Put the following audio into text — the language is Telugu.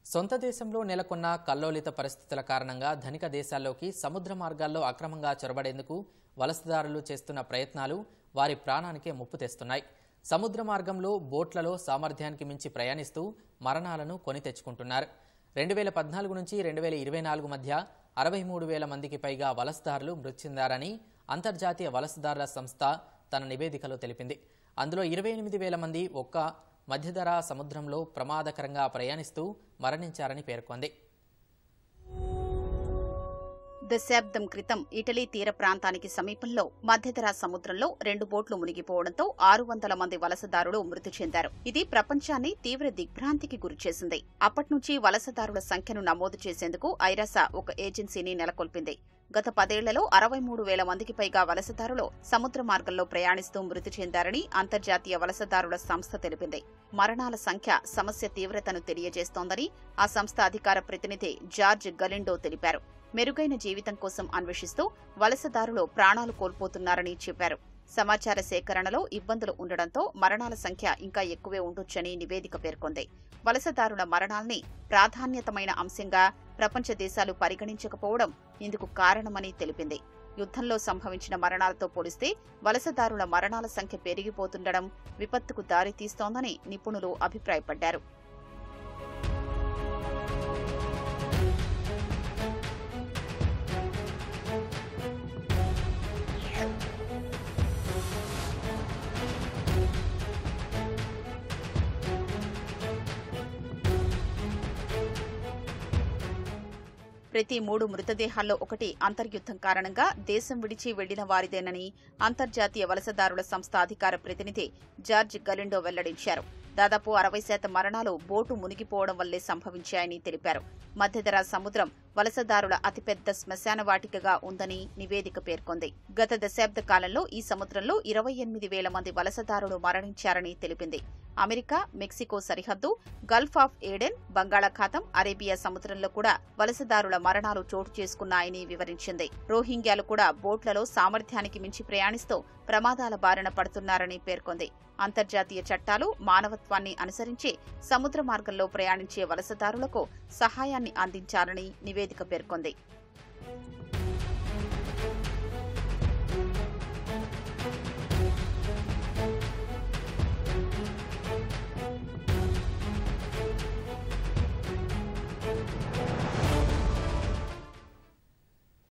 సొంత దేశంలో నెలకొన్న కల్లోలిత పరిస్థితుల కారణంగా ధనిక దేశాల్లోకి సముద్ర మార్గాల్లో అక్రమంగా చొరబడేందుకు వలసదారులు చేస్తున్న ప్రయత్నాలు వారి ప్రాణానికే ముప్పు తెస్తున్నాయి సముద్ర మార్గంలో బోట్లలో సామర్థ్యానికి మించి ప్రయాణిస్తూ మరణాలను కొని తెచ్చుకుంటున్నారు రెండు వేల పద్నాలుగు నుంచి రెండు వేల ఇరవై నాలుగు మధ్య అరవై మూడు వేల మందికి పైగా వలసదారులు మృతి చెందారని అంతర్జాతీయ వలసదారుల సంస్థ తన నివేదికలో తెలిపింది అందులో ఇరవై ఎనిమిది వేల మంది ఒక్క మధ్యధరా సముద్రంలో ప్రమాదకరంగా ప్రయాణిస్తూ మరణించారని పేర్కొంది దశాబ్దం క్రితం ఇటలీ తీర ప్రాంతానికి సమీపంలో మధ్యధరా సముద్రంలో రెండు బోట్లు మునిగిపోవడంతో ఆరు వందల మంది వలసదారులు మృతి చెందారు ఇది ప్రపంచాన్ని తీవ్ర దిగ్భ్రాంతికి గురిచేసింది అప్పట్నుంచి వలసదారుల సంఖ్యను నమోదు చేసేందుకు ఐరాస ఒక ఏజెన్సీని నెలకొల్పింది గత పదేళ్లలో అరవై మూడు వేల మందికి పైగా వలసదారులు సముద్ర మార్గంలో ప్రయాణిస్తూ మృతి చెందారని అంతర్జాతీయ వలసదారుల సంస్థ తెలిపింది మరణాల సంఖ్య సమస్య తీవ్రతను తెలియజేస్తోందని ఆ సంస్థ అధికార ప్రతినిధి జార్జ్ గలిండో తెలిపారు మెరుగైన జీవితం కోసం అన్వేషిస్తూ వలసదారులు ప్రాణాలు కోల్పోతున్నారని చెప్పారు సమాచార సేకరణలో ఇబ్బందులు ఉండడంతో మరణాల సంఖ్య ఇంకా ఎక్కువే ఉండొచ్చని నివేదిక పేర్కొంది వలసదారుల మరణాల్ని ప్రాధాన్యతమైన అంశంగా ప్రపంచ దేశాలు పరిగణించకపోవడం ఇందుకు కారణమని తెలిపింది యుద్ధంలో సంభవించిన మరణాలతో పోలిస్తే వలసదారుల మరణాల సంఖ్య పెరిగిపోతుండడం విపత్తుకు దారితీస్తోందని నిపుణులు అభిప్రాయపడ్డారు ప్రతి మూడు మృతదేహాల్లో ఒకటి అంతర్యుద్ధం కారణంగా దేశం విడిచి వెళ్లిన వారిదేనని అంతర్జాతీయ వలసదారుల సంస్థ అధికార ప్రతినిధి జార్జ్ గలిండో వెల్లడించారు దాదాపు అరవై శాతం మరణాలు బోటు మునిగిపోవడం వల్లే సంభవించాయని తెలిపారు మధ్యధరా సముద్రం వలసదారుల అతిపెద్ద శ్మశాన వాటికగా ఉందని నివేదిక పేర్కొంది గత దశాబ్ద కాలంలో ఈ సముద్రంలో ఇరవై ఎనిమిది వేల మంది వలసదారులు మరణించారని తెలిపింది అమెరికా మెక్సికో సరిహద్దు గల్ఫ్ ఆఫ్ ఏడెన్ బంగాళాఖాతం అరేబియా సముద్రంలో కూడా వలసదారుల మరణాలు చోటు చేసుకున్నాయని వివరించింది రోహింగ్యాలు కూడా బోట్లలో సామర్థ్యానికి మించి ప్రయాణిస్తూ ప్రమాదాల బారిన పడుతున్నారని పేర్కొంది అంతర్జాతీయ చట్టాలు మానవత్వాన్ని అనుసరించి సముద్ర మార్గంలో ప్రయాణించే వలసదారులకు సహాయాన్ని అందించాలని నివేదిక పేర్కొంది